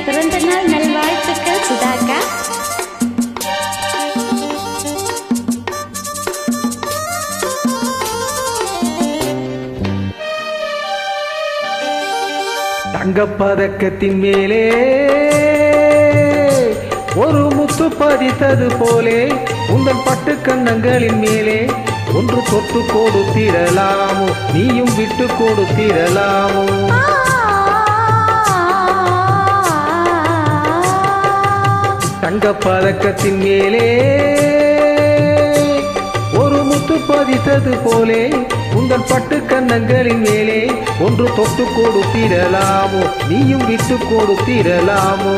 பிறந்த நாள் நல்வாழ்த்துக்கள் சுதாக்கா தங்கப்பதக்கத்தின் மேலே ஒரு முத்து பதித்தது போலே உங்கள் பட்டு கண்ணங்களின் மேலே ஒன்று தொட்டு கொடுத்திடலாமோ நீயும் விட்டு கொடுத்திடலாமோ தங்கப்பதக்கத்தின் மேலே ஒரு முத்து பதித்தது போலே உங்கள் பட்டு கண்ணங்களின் மேலே ஒன்று தொட்டு கொடுத்திடலாமோ நீயும் விட்டு கொடுத்திடலாமோ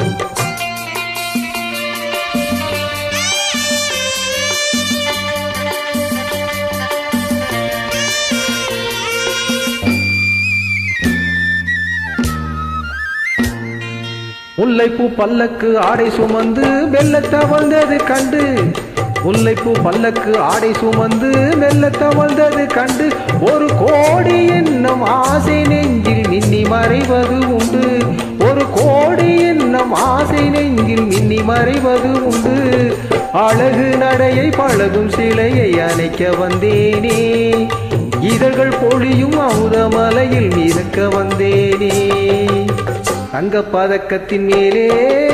முல்லைப்பூ பல்லக்கு ஆடை சுமந்து மெல்ல தவழ்ந்தது கண்டு முல்லைப்பூ பல்லக்கு ஆடை சுமந்து மெல்ல தவழ்ந்தது கண்டு ஒரு கோடி எண்ணம் ஆசை நெஞ்சில் மின்னி மறைவது உண்டு ஒரு கோடி எண்ணம் ஆசை நெஞ்சில் மின்னி மறைவது உண்டு அழகு நடையை பழகும் சிலையை அணைக்க வந்தேனே இதழ்கள் பொழியும் அமுதமலையில் மிதக்க வந்தேனே தங்க பதக்கத்தின் மேலே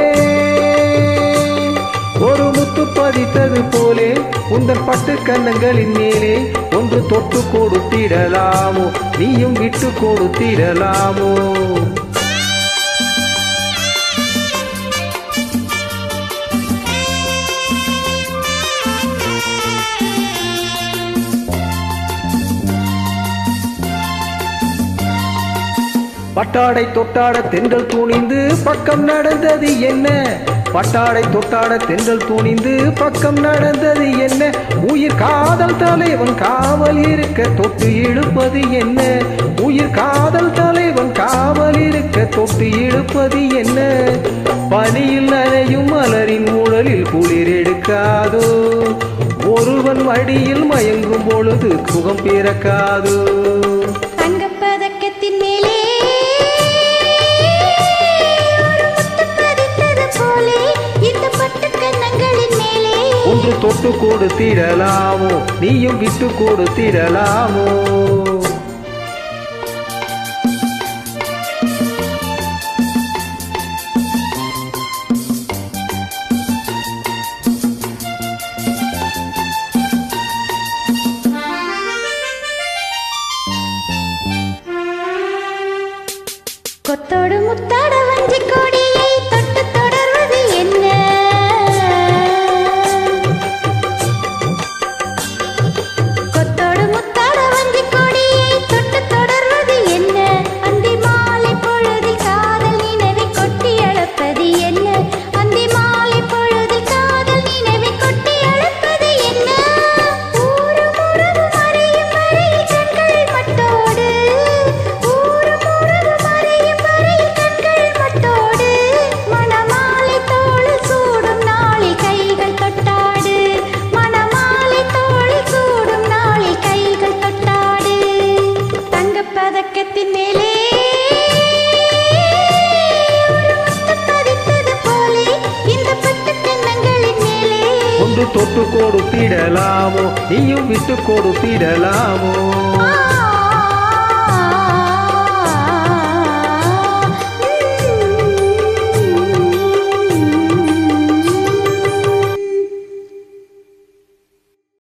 ஒரு முத்து பதித்தது போலே உந்தன் பட்டு கண்ணங்களின் மேலே ஒன்று தொட்டு கொடுத்திடலாமோ நீயும் விட்டு கொடுத்திடலாமோ பட்டாடை தொட்டாட தென்றல் துணிந்து பக்கம் நடந்தது என்ன பட்டாடை தொட்டாட தென்றல் துணிந்து பக்கம் நடந்தது என்ன உயிர் காதல் தலைவன் காவல் இருக்க தொட்டு இழுப்பது என்ன உயிர் காதல் தலைவன் காவல் இருக்க தொட்டு இழுப்பது என்ன பனியில் நனையும் மலரின் ஊழலில் குளிர் எடுக்காதோ ஒருவன் மடியில் மயங்கும் பொழுது சுகம் பிறக்காதோ தங்கப்பதக்கத்தின் மேலே ஒரு முத்து பதித்தது போலே இந்த பட்டு கன்னங்களின் மேலே ஒன்று தொட்டு கொடுத்திடலாமோ நீயும் விட்டு கொடுத்திடலாமோ கொத்தோடு முத்தாட வஞ்சி கொடியை தொட்டு தொடர்வது என்ன கொத்தோடு முத்தாட வஞ்சி கொடியை தொட்டு தொடர்வது என்ன அந்தி மாலை பொழுதில் காதல் நினைவை கொட்டி அழப்பது என்ன அந்தி மாலை பொழுதில் காதல் நினைவை கொட்டி அழப்பது என்ன ஊரும் உறவும் அறியும் வரையில் கண்கள் மட்டோடு ஊரும் உறவும் அறியும் வரையில் கண்கள் மட்டோடு மணமாலை தோளில் சூடும் நாளில் கைகள் தொட்டாடு மணமாலை தோளில் சூடும் நாளில் கைகள் தொட்டாடு தங்கப் பதக்கத்தின் மேலே ஒரு முத்து பதித்தது போலே இந்த பட்டு கன்னங்களின் மேலே ஒன்று தொட்டு கொடுத்திடலாமோ நீயும் விட்டு கொடுத்திடலாமோ ஆ